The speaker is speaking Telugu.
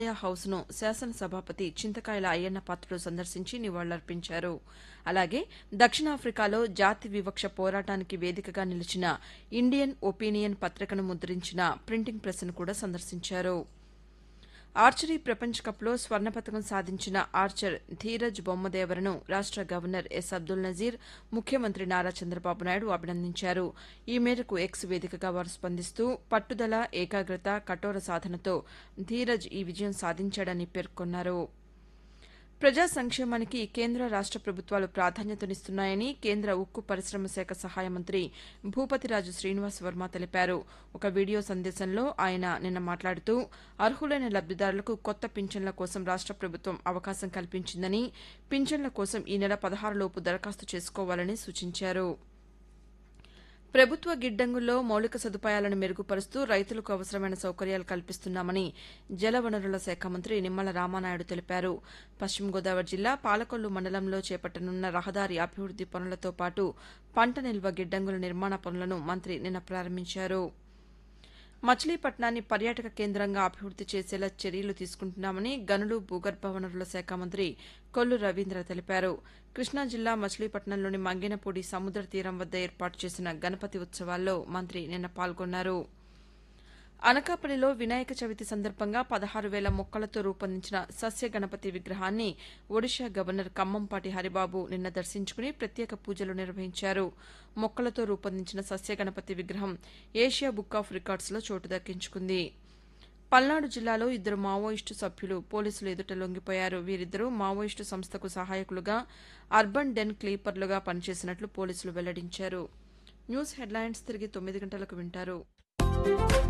హౌస్ను శాసనసభాపతి చింతకాయల అయ్యన్న పాత్రుడు సందర్శించి నివాళులర్పించారు అలాగే దక్షిణాఫ్రికాలో జాతి వివక్ష పోరాటానికి వేదికగా నిలిచిన ఇండియన్ ఒపీనియన్ పత్రికను ముద్రించిన ప్రింటింగ్ ప్రెస్ను కూడా సందర్శించారు ఆర్చరీ ప్రపంచ కప్లో స్వర్ణ పతకం సాధించిన ఆర్చర్ ధీరజ్ బొమ్మదేవరను రాష్ట గవర్నర్ ఎస్ అబ్దుల్ నజీర్ ముఖ్యమంత్రి నారా చంద్రబాబు నాయుడు అభినందించారు ఈ మేరకు ఎక్స్ వేదికగా వారు స్పందిస్తూ పట్టుదల ఏకాగ్రత కఠోర సాధనతో ధీరజ్ ఈ విజయం సాధించాడని పేర్కొన్నారు ప్రజా సంక్షేమానికి కేంద్ర రాష్ట ప్రభుత్వాలు ప్రాధాన్యతనిస్తున్నాయని కేంద్ర ఉక్కు పరిశ్రమ శాఖ సహాయ మంత్రి భూపతిరాజు శ్రీనివాస్ వర్మ తెలిపారు ఒక వీడియో సందేశంలో ఆయన నిన్న మాట్లాడుతూ అర్హులైన లబ్దిదారులకు కొత్త పింఛన్ల కోసం రాష్ట ప్రభుత్వం అవకాశం కల్పించిందని పింఛన్ల కోసం ఈ నెల పదహారులోపు దరఖాస్తు చేసుకోవాలని సూచించారు ప్రభుత్వ గిడ్డంగుల్లో మౌలిక సదుపాయాలను మెరుగుపరుస్తూ రైతులకు అవసరమైన సౌకర్యాలు కల్పిస్తున్నామని జలవనరుల శాఖ మంత్రి నిమ్మల రామానాయుడు తెలిపారు పశ్చిమ గోదావరి జిల్లా పాలకొల్లు మండలంలో చేపట్టనున్న రహదారి అభివృద్ది పనులతో పాటు పంట నిల్వ గిడ్డంగుల నిర్మాణ పనులను మంత్రి నిన్న ప్రారంభించారు మచిలీపట్నాన్ని పర్యాటక కేంద్రంగా అభివృద్ది చేసేలా చర్యలు తీసుకుంటున్నామని గనులు భూగర్భ వనరుల శాఖ మంత్రి కొల్లు రవీంద్ర తెలిపారు కృష్ణా జిల్లా మచిలీపట్నంలోని మంగెనపూడి సముద్ర తీరం వద్ద ఏర్పాటు చేసిన గణపతి ఉత్సవాల్లో మంత్రి నిన్న పాల్గొన్నారు అనకాపల్లిలో వినాయక చవితి సందర్భంగా పదహారు వేల మొక్కలతో రూపొందించిన సస్య గణపతి విగ్రహాన్ని ఒడిషా గవర్నర్ కమ్మంపాటి హరిబాబు నిన్న దర్శించుకుని ప్రత్యేక పూజలు నిర్వహించారు మొక్కలతో రూపొందించిన సస్య గణపతి విగ్రహం ఏషియా బుక్ ఆఫ్ రికార్డ్స్లో చోటు దక్కించుకుంది పల్నాడు జిల్లాలో ఇద్దరు మావోయిస్టు సభ్యులు పోలీసులు ఎదుట లొంగిపోయారు వీరిద్దరూ మావోయిస్టు సంస్థకు సహాయకులుగా అర్బన్ డెన్ క్లీపర్లుగా పనిచేసినట్లు పోలీసులు వెల్లడించారు న్యూస్ హెడ్లైన్స్ తిరిగి తొమ్మిది గంటలకు వింటారు